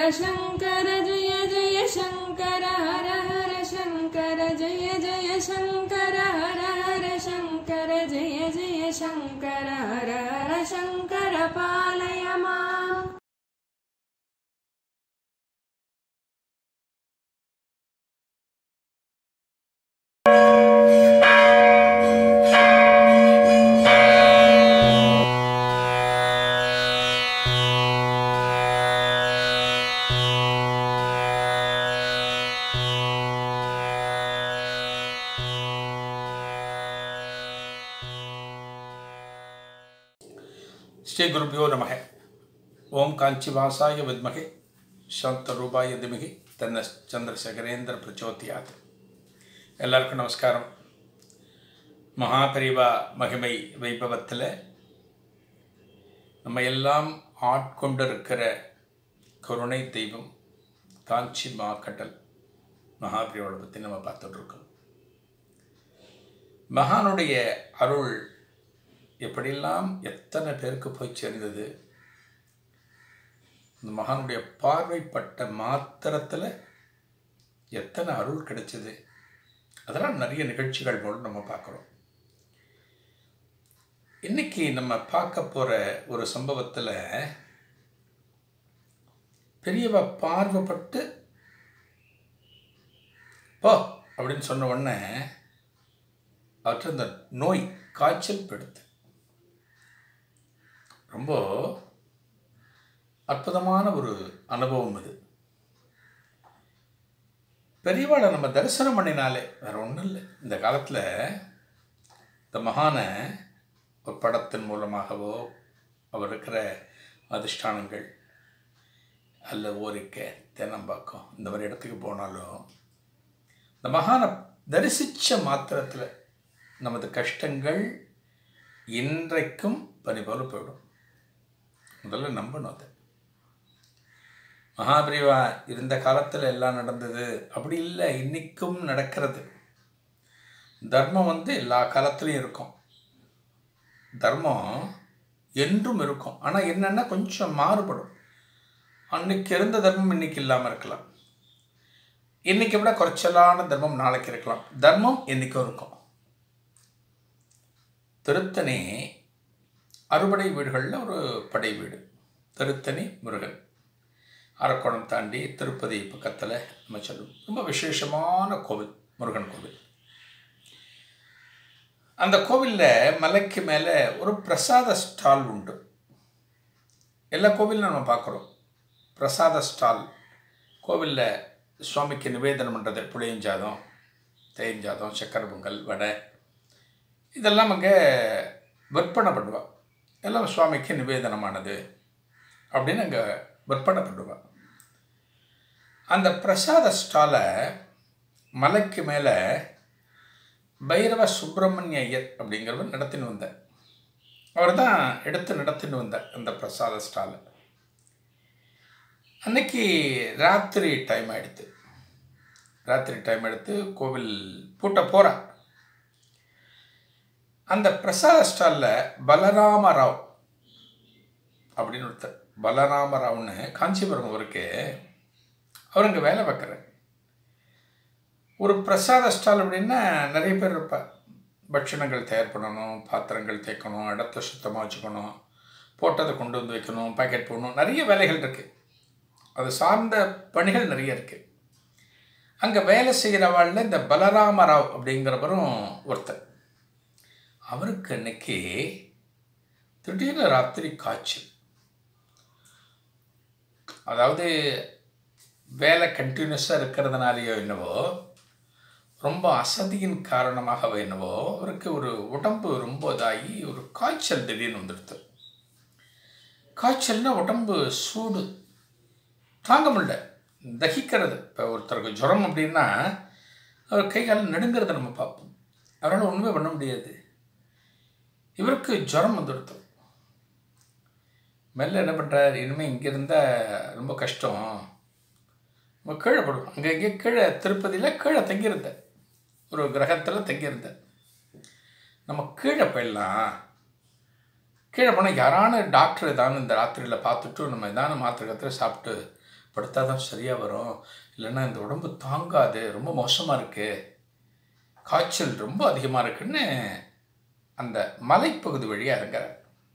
शङ्कर जय जय शङ्कर हर हर शङ्कर जय जय शङ्कर हर हर शङ्कर जय जय शङ्कर हर हर शङ्कर पालय माम् ஸ்ரீ குருபியோ நமக ஓம் காஞ்சிவாசாய வித்மகே சாந்தரூபாய திமிகி தன்ன சந்திரசேகரேந்திர பிரச்சோத்தியாத் எல்லாருக்கும் நமஸ்காரம் மகாபரிவா மகிமை வைபவத்தில் நம்ம எல்லாம் ஆட்கொண்டிருக்கிற கருணை தெய்வம் காஞ்சி மாக்கட்டல் மகாபிரிவோட பற்றி நம்ம பார்த்துட்ருக்கோம் மகானுடைய அருள் எப்படியெல்லாம் எத்தனை பேருக்கு போய் சேர்ந்தது இந்த மகானுடைய பார்வைப்பட்ட மாத்திரத்தில் எத்தனை அருள் கிடைச்சது அதெல்லாம் நிறைய நிகழ்ச்சிகள் மூலம் நம்ம பார்க்குறோம் இன்னைக்கு நம்ம பார்க்க போகிற ஒரு சம்பவத்தில் பெரியவ பார்வைப்பட்டு போ அப்படின்னு சொன்ன உடனே அவற்றை இந்த நோய் காய்ச்சல் படுத்து ரொம்ப அற்புதமான ஒரு அனுபவம் இது பெரியவாளை நம்ம தரிசனம் பண்ணினாலே வேற ஒன்றும் இல்லை இந்த காலத்தில் இந்த மகானை ஒரு படத்தின் மூலமாகவோ அவர் இருக்கிற அதிஷ்டானங்கள் அல்ல ஓரிக்கை தேனம்பாக்கம் இந்த மாதிரி இடத்துக்கு போனாலும் இந்த மகானை தரிசித்த மாத்திரத்தில் நமது கஷ்டங்கள் இன்றைக்கும் பனி போல போயிடும் முதல்ல நம்பணும் அதை மகாபிரிவா இருந்த காலத்தில் எல்லாம் நடந்தது அப்படி இல்லை இன்னைக்கும் நடக்கிறது தர்மம் வந்து எல்லா காலத்துலேயும் இருக்கும் தர்மம் என்றும் இருக்கும் ஆனால் என்னென்னா கொஞ்சம் மாறுபடும் அன்னைக்கு இருந்த தர்மம் இன்னைக்கு இல்லாமல் இருக்கலாம் இன்னைக்கு விட குறைச்சலான தர்மம் நாளைக்கு இருக்கலாம் தர்மம் என்றைக்கும் இருக்கும் திருத்தணி அறுபடை வீடுகளில் ஒரு படை வீடு திருத்தணி முருகன் அரக்கோணம் தாண்டி திருப்பதி பக்கத்தில் நம்ம சொல்லுவோம் ரொம்ப விசேஷமான கோவில் முருகன் கோவில் அந்த கோவிலில் மலைக்கு மேலே ஒரு பிரசாத ஸ்டால் உண்டு எல்லா கோவிலும் நம்ம பார்க்குறோம் பிரசாத ஸ்டால் கோவிலில் சுவாமிக்கு நிவேதனம் பண்ணுறது புளியஞ்சாதம் தேஞ்சாதம் சக்கரை பொங்கல் வடை இதெல்லாம் அங்கே விற்பனை பண்ணுவாள் எல்லாம் சுவாமிக்கு நிவேதனமானது அப்படின்னு அங்கே விற்பனை பண்ணுவாள் அந்த பிரசாத ஸ்டாலை மலைக்கு மேலே பைரவ சுப்பிரமணிய ஐயர் அப்படிங்கிறவர் நடத்தின்னு வந்தார் அவர் தான் எடுத்து நடத்தின்னு வந்தார் அந்த பிரசாத ஸ்டாலை அன்னைக்கு ராத்திரி டைம் ஆகிடுது ராத்திரி டைம் எடுத்து கோவில் பூட்ட போகிறான் அந்த பிரசாத ஸ்டாலில் பலராம ராவ் அப்படின்னு ஒருத்தர் பலராம ராவ்னு காஞ்சிபுரம் அவருக்கு அவர் அங்கே வேலை பார்க்குறார் ஒரு பிரசாத ஸ்டால் அப்படின்னா நிறைய பேர் இருப்பார் பட்சணங்கள் தயார் பண்ணணும் பாத்திரங்கள் தேய்க்கணும் இடத்த சுத்தமாக வச்சுக்கணும் போட்டதை கொண்டு வந்து வைக்கணும் பாக்கெட் போடணும் நிறைய வேலைகள் இருக்குது அது சார்ந்த பணிகள் நிறைய இருக்குது அங்கே வேலை செய்கிறவாளில் இந்த பலராம ராவ் அப்படிங்கிறவரும் ஒருத்தர் அவருக்கு அன்னைக்கு திடீர்னு ராத்திரி காய்ச்சல் அதாவது வேலை கண்டினியூஸாக இருக்கிறதுனாலையோ என்னவோ ரொம்ப அசதியின் காரணமாக என்னவோ அவருக்கு ஒரு உடம்பு ரொம்ப இதாகி ஒரு காய்ச்சல் திடீர்னு வந்துடுது காய்ச்சல்னா உடம்பு சூடு தாங்க முடியல தகிக்கிறது இப்போ ஒருத்தருக்கு ஜுரம் அப்படின்னா அவர் கை காலம் நடுங்கிறத நம்ம பார்ப்போம் அவரால் ஒன்றுமே பண்ண முடியாது இவருக்கு ஜுரம் வந்துடுத்து மெல்ல என்ன பண்ணுறார் இனிமேல் இங்கே இருந்தால் ரொம்ப கஷ்டம் நம்ம கீழே படுவோம் அங்கே இங்கே கீழே திருப்பதியில் கீழே தங்கியிருந்தேன் ஒரு கிரகத்தில் தங்கியிருந்தேன் நம்ம கீழே போயிடலாம் கீழே போனால் யாரான டாக்டர் ஏதாவது இந்த ராத்திரியில் பார்த்துட்டு நம்ம ஏதான மாத்திரை கத்திர சாப்பிட்டு படுத்தா தான் சரியாக வரும் இல்லைன்னா இந்த உடம்பு தாங்காது ரொம்ப மோசமாக இருக்குது காய்ச்சல் ரொம்ப அதிகமாக இருக்குன்னு அந்த மலைப்பகுதி வழியாக இறங்குறார்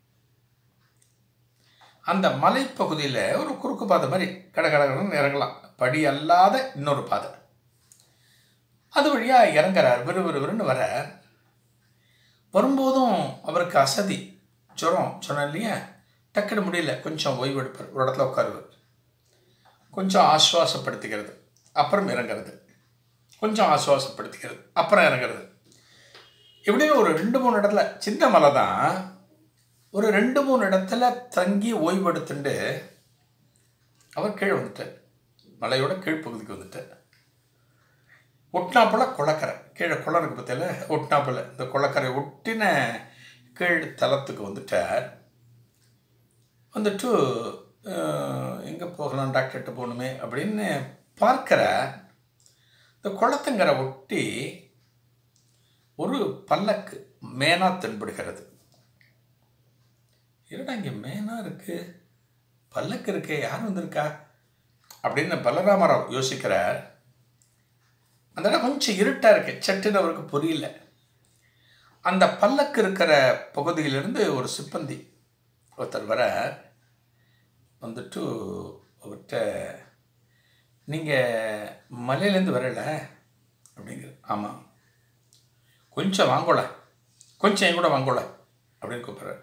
அந்த மலைப்பகுதியில் ஒரு குறுக்கு பாதை மாதிரி கட கடகடன்னு இறங்கலாம் படி அல்லாத இன்னொரு பாதை அது வழியாக இறங்குறார் விறு விறு விறுன்னு வர வரும்போதும் அவருக்கு அசதி ஜுரம் சொன்னேன் இல்லையா டக்குன்னு முடியல கொஞ்சம் ஓய்வு எடுப்பார் ஒரு இடத்துல உட்காருவார் கொஞ்சம் ஆஸ்வாசப்படுத்திக்கிறது அப்புறம் இறங்குறது கொஞ்சம் ஆஸ்வாசப்படுத்திக்கிறது அப்புறம் இறங்குறது இப்படின்னு ஒரு ரெண்டு மூணு இடத்துல சின்ன மலை தான் ஒரு ரெண்டு மூணு இடத்துல தங்கி ஓய்வெடுத்துண்டு அவர் கீழே வந்துட்டார் மலையோட கீழ்ப்பகுதிக்கு வந்துட்டார் ஒட்டினாப்புல குளக்கரை கீழே குளம் இருக்கு பற்றியில ஒட்டினாப்புல இந்த குளக்கரை ஒட்டின கீழ் தளத்துக்கு வந்துட்டார் வந்துட்டு எங்கே போகலாம் டாக்டர்கிட்ட போகணுமே அப்படின்னு பார்க்கிற இந்த குளத்தங்கரை ஒட்டி ஒரு பல்லக்கு மேனா தென்படுகிறது என்னடா இங்கே மேனா இருக்கு பல்லக்கு இருக்கே யார் வந்திருக்கா அப்படின்னு பலராமராவ் யோசிக்கிறார் அந்த இடம் கொஞ்சம் இருட்டாக இருக்கு சட்டுன்னு அவருக்கு புரியல அந்த பல்லக்கு இருக்கிற பகுதியிலிருந்து ஒரு சிப்பந்தி ஒருத்தர் வர வந்துட்டு அவர்கிட்ட நீங்கள் மலையிலேருந்து வரல அப்படிங்கிற ஆமாம் கொஞ்சம் வாங்கோல கொஞ்சம் என் கூட வாங்கோல அப்படின்னு கூப்பிட்றாரு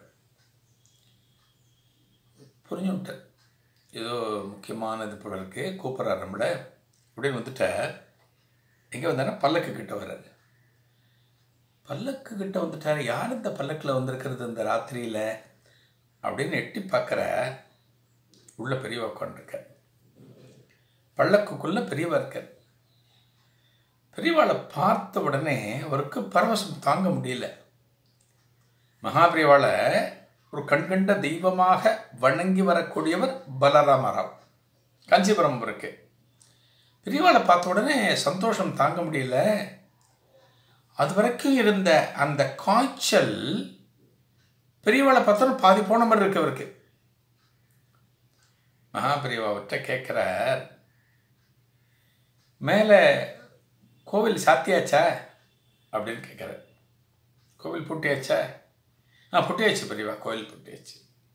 புரிஞ்சு விட்டேன் ஏதோ முக்கியமான இது பொருளுக்கு கூப்பிட்றாரு நம்மள அப்படின்னு வந்துட்ட எங்கே வந்தாருன்னா பல்லக்கு கிட்ட வர்றாரு பல்லக்கு கிட்ட வந்துட்டார் யார் இந்த பல்லக்கில் வந்திருக்கிறது இந்த ராத்திரியில் அப்படின்னு எட்டி பார்க்குற உள்ள பெரியவா உட்காந்துருக்க பல்லக்குக்குள்ளே பெரியவா இருக்கார் பெரியவாளை பார்த்த உடனே அவருக்கு பரவசம் தாங்க முடியல மகாபிரிவாளை ஒரு கண்கண்ட தெய்வமாக வணங்கி வரக்கூடியவர் பலராமராவ் காஞ்சிபுரம் இருக்கு பெரியவாளை பார்த்த உடனே சந்தோஷம் தாங்க முடியல அது வரைக்கும் இருந்த அந்த காய்ச்சல் பெரியவாளை பார்த்தோன்னு பாதி போன மாதிரி இருக்கு அவருக்கு மகாபிரிவாவிட்ட கேட்குறார் மேலே கோவில் சாத்தியாச்சா அப்படின்னு கேட்குறார் கோவில் பூட்டியாச்சா ஆ புட்டியாச்சு பெரியவா கோயில் புட்டியாச்சு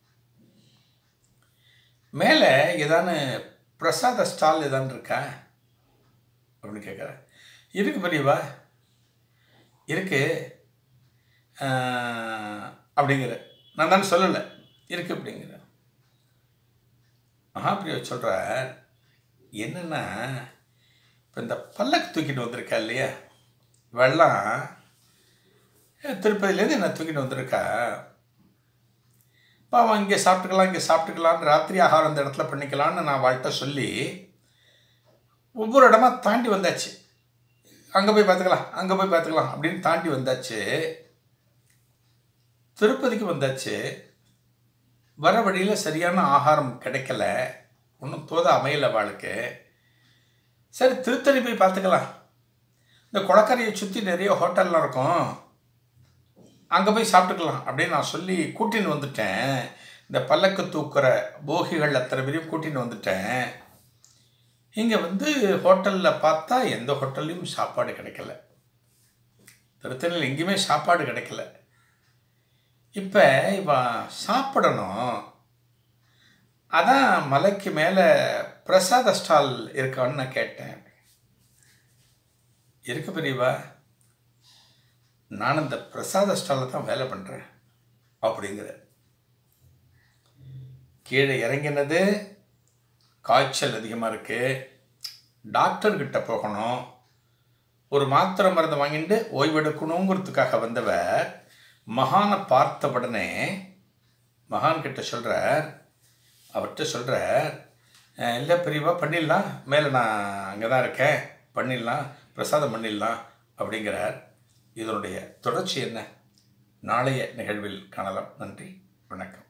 மேலே ஏதானு பிரசாத ஸ்டால் ஏதான்னு இருக்கா அப்படின்னு கேட்குறேன் இருக்கு பெரியவா இருக்கு அப்படிங்கிற நான் தானே சொல்லலை இருக்கு அப்படிங்கிற மகாபிரியா சொல்கிறார் என்னென்னா இப்போ இந்த பல்லக்கு தூக்கிட்டு வந்திருக்கா இல்லையா வெள்ளம் திருப்பதியிலேருந்து என்ன தூக்கிட்டு வந்திருக்கா பாவம் இங்கே சாப்பிட்டுக்கலாம் இங்கே சாப்பிட்டுக்கலான்னு ராத்திரி ஆகாரம் அந்த இடத்துல பண்ணிக்கலான்னு நான் வாழ்கிட்ட சொல்லி ஒவ்வொரு இடமா தாண்டி வந்தாச்சு அங்கே போய் பார்த்துக்கலாம் அங்கே போய் பார்த்துக்கலாம் அப்படின்னு தாண்டி வந்தாச்சு திருப்பதிக்கு வந்தாச்சு வர வழியில் சரியான ஆகாரம் கிடைக்கல ஒன்றும் தோத அமையலை வாழ்க்கை சரி திருத்தணி போய் பார்த்துக்கலாம் இந்த குளக்கரையை சுற்றி நிறைய ஹோட்டல்லாம் இருக்கும் அங்கே போய் சாப்பிட்டுக்கலாம் அப்படின்னு நான் சொல்லி கூட்டின்னு வந்துட்டேன் இந்த பல்லக்கு தூக்குற போகிகள் அத்தனை பேரையும் கூட்டின்னு வந்துட்டேன் இங்கே வந்து ஹோட்டலில் பார்த்தா எந்த ஹோட்டல்லையும் சாப்பாடு கிடைக்கல திருத்தணியில் எங்கேயுமே சாப்பாடு கிடைக்கல இப்போ இவன் சாப்பிடணும் அதான் மலைக்கு மேலே பிரசாத ஸ்டால் இருக்கான்னு நான் கேட்டேன் இருக்கு பெரியவா நான் இந்த பிரசாத ஸ்டாலில் தான் வேலை பண்ணுறேன் அப்படிங்கிற கீழே இறங்கினது காய்ச்சல் அதிகமாக இருக்குது டாக்டர்கிட்ட போகணும் ஒரு மாத்திரை மருந்து வாங்கிட்டு ஓய்வெடுக்கணுங்கிறதுக்காக வந்தவர் மகானை பார்த்த உடனே மகான் கிட்ட சொல்கிறார் அவர்கிட்ட சொல்கிறார் இல்லை பெரியவா பண்ணிடலாம் மேலே நான் அங்கே தான் இருக்கேன் பண்ணிடலாம் பிரசாதம் பண்ணிடலாம் அப்படிங்கிறார் இதனுடைய தொடர்ச்சி என்ன நாளைய நிகழ்வில் காணலாம் நன்றி வணக்கம்